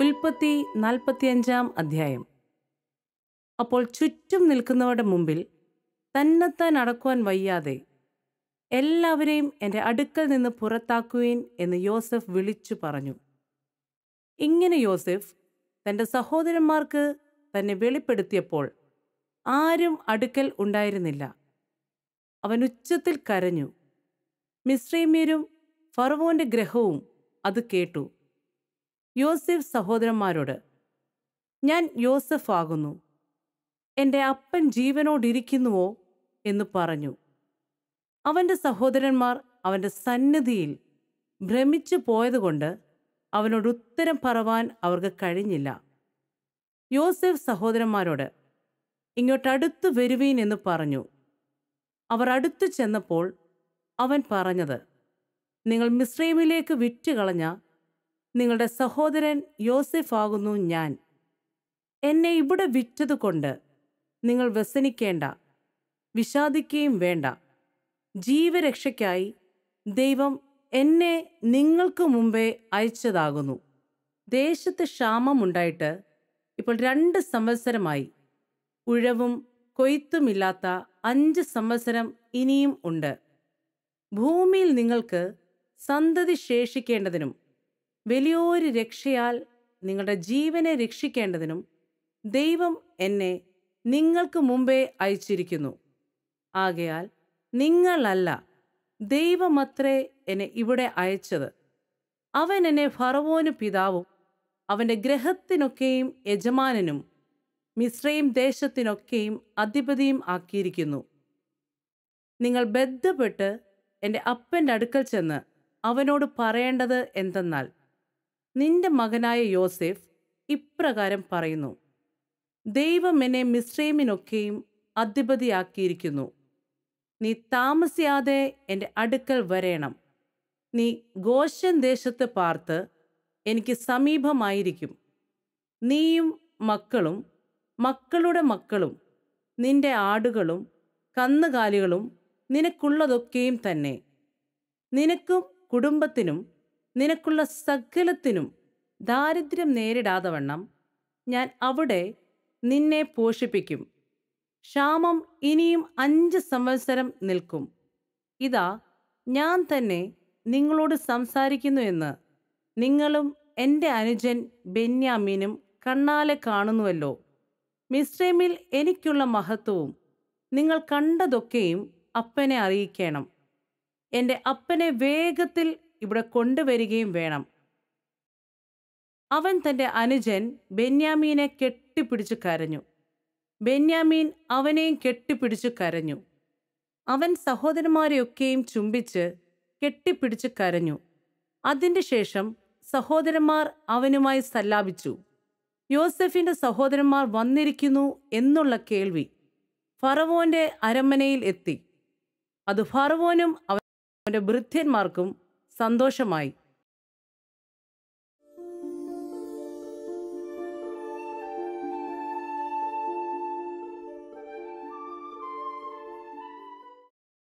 ഉൽപ്പത്തി നാൽപ്പത്തിയഞ്ചാം അധ്യായം അപ്പോൾ ചുറ്റും നിൽക്കുന്നവരുടെ മുമ്പിൽ തന്നെത്താൻ അടക്കുവാൻ വയ്യാതെ എല്ലാവരെയും എൻ്റെ അടുക്കൽ നിന്ന് പുറത്താക്കുവീൻ എന്ന് യോസഫ് വിളിച്ചു പറഞ്ഞു ഇങ്ങനെ യോസഫ് തൻ്റെ സഹോദരന്മാർക്ക് തന്നെ വെളിപ്പെടുത്തിയപ്പോൾ ആരും അടുക്കൽ ഉണ്ടായിരുന്നില്ല അവൻ ഉച്ചത്തിൽ കരഞ്ഞു മിശ്രൈമ്യരും ഫറവോന്റെ ഗ്രഹവും അത് കേട്ടു യോസഫ് സഹോദരന്മാരോട് ഞാൻ യോസഫ് ആകുന്നു എൻ്റെ അപ്പൻ ജീവനോടിരിക്കുന്നുവോ എന്ന് പറഞ്ഞു അവൻ്റെ സഹോദരന്മാർ അവൻ്റെ സന്നിധിയിൽ ഭ്രമിച്ചു പോയതുകൊണ്ട് അവനോട് ഉത്തരം പറവാൻ അവർക്ക് കഴിഞ്ഞില്ല യോസഫ് സഹോദരന്മാരോട് ഇങ്ങോട്ടടുത്തു വരുവീൻ എന്ന് പറഞ്ഞു അവർ അടുത്തു ചെന്നപ്പോൾ അവൻ പറഞ്ഞത് നിങ്ങൾ മിശ്രൈമിലേക്ക് വിറ്റുകളഞ്ഞ നിങ്ങളുടെ സഹോദരൻ യോസെഫ് ആകുന്നു ഞാൻ എന്നെ ഇവിടെ വിറ്റതുകൊണ്ട് നിങ്ങൾ വ്യസനിക്കേണ്ട വിഷാദിക്കുകയും വേണ്ട ജീവരക്ഷയ്ക്കായി ദൈവം എന്നെ നിങ്ങൾക്ക് മുമ്പേ അയച്ചതാകുന്നു ദേശത്ത് ക്ഷാമമുണ്ടായിട്ട് ഇപ്പോൾ രണ്ട് സംവത്സരമായി ഉഴവും കൊയ്ത്തുമില്ലാത്ത അഞ്ച് സംവത്സരം ഇനിയും ഉണ്ട് ഭൂമിയിൽ നിങ്ങൾക്ക് സന്തതി ശേഷിക്കേണ്ടതിനും വലിയൊരു രക്ഷയാൽ നിങ്ങളുടെ ജീവനെ രക്ഷിക്കേണ്ടതിനും ദൈവം എന്നെ നിങ്ങൾക്ക് മുമ്പേ അയച്ചിരിക്കുന്നു ആകയാൽ നിങ്ങളല്ല ദൈവമത്രേ എന്നെ ഇവിടെ അയച്ചത് അവൻ എന്നെ ഫറവോന് പിതാവും അവന്റെ ഗ്രഹത്തിനൊക്കെയും യജമാനനും മിശ്രയും ദേശത്തിനൊക്കെയും അധിപതിയും ആക്കിയിരിക്കുന്നു നിങ്ങൾ ബന്ധപ്പെട്ട് എൻ്റെ അപ്പൻ്റെ അടുക്കൽ ചെന്ന് അവനോട് പറയേണ്ടത് എന്തെന്നാൽ നിന്റെ മകനായ യോസെഫ് ഇപ്രകാരം പറയുന്നു ദൈവം എന്നെ മിശ്രൈമിനൊക്കെയും അധിപതിയാക്കിയിരിക്കുന്നു നീ താമസിയാതെ എൻ്റെ അടുക്കൽ വരേണം നീ ഗോഷൻ ദേശത്ത് പാർത്ത് എനിക്ക് സമീപമായിരിക്കും നീയും മക്കളും മക്കളുടെ മക്കളും നിന്റെ ആടുകളും കന്നുകാലികളും നിനക്കുള്ളതൊക്കെയും തന്നെ നിനക്കും കുടുംബത്തിനും നിനക്കുള്ള സകലത്തിനും ദാരിദ്ര്യം നേരിടാതവണ്ണം ഞാൻ അവിടെ നിന്നെ പോഷിപ്പിക്കും ക്ഷാമം ഇനിയും അഞ്ച് സംവത്സരം നിൽക്കും ഇതാ ഞാൻ തന്നെ നിങ്ങളോട് സംസാരിക്കുന്നു എന്ന് നിങ്ങളും എൻ്റെ അനുജൻ ബെന്യാമീനും കണ്ണാലെ കാണുന്നുവല്ലോ മിസ്രൈമിൽ എനിക്കുള്ള മഹത്വവും നിങ്ങൾ കണ്ടതൊക്കെയും അപ്പനെ അറിയിക്കണം എൻ്റെ അപ്പനെ വേഗത്തിൽ ഇവിടെ കൊണ്ടുവരികയും വേണം അവൻ തൻ്റെ അനുജൻ ബെന്യാമീനെ കെട്ടിപ്പിടിച്ചു കരഞ്ഞു ബെന്യാമീൻ അവനെയും കെട്ടിപ്പിടിച്ചു കരഞ്ഞു അവൻ സഹോദരന്മാരെയൊക്കെയും ചുംബിച്ച് കെട്ടിപ്പിടിച്ചു കരഞ്ഞു അതിന്റെ ശേഷം സഹോദരന്മാർ അവനുമായി സല്ലാപിച്ചു യോസെഫിന്റെ സഹോദരന്മാർ വന്നിരിക്കുന്നു എന്നുള്ള കേൾവി ഫറവോന്റെ അരമനയിൽ എത്തി അത് ഫറവോനും അവന്റെ ഭൃത്യന്മാർക്കും സന്തോഷമായി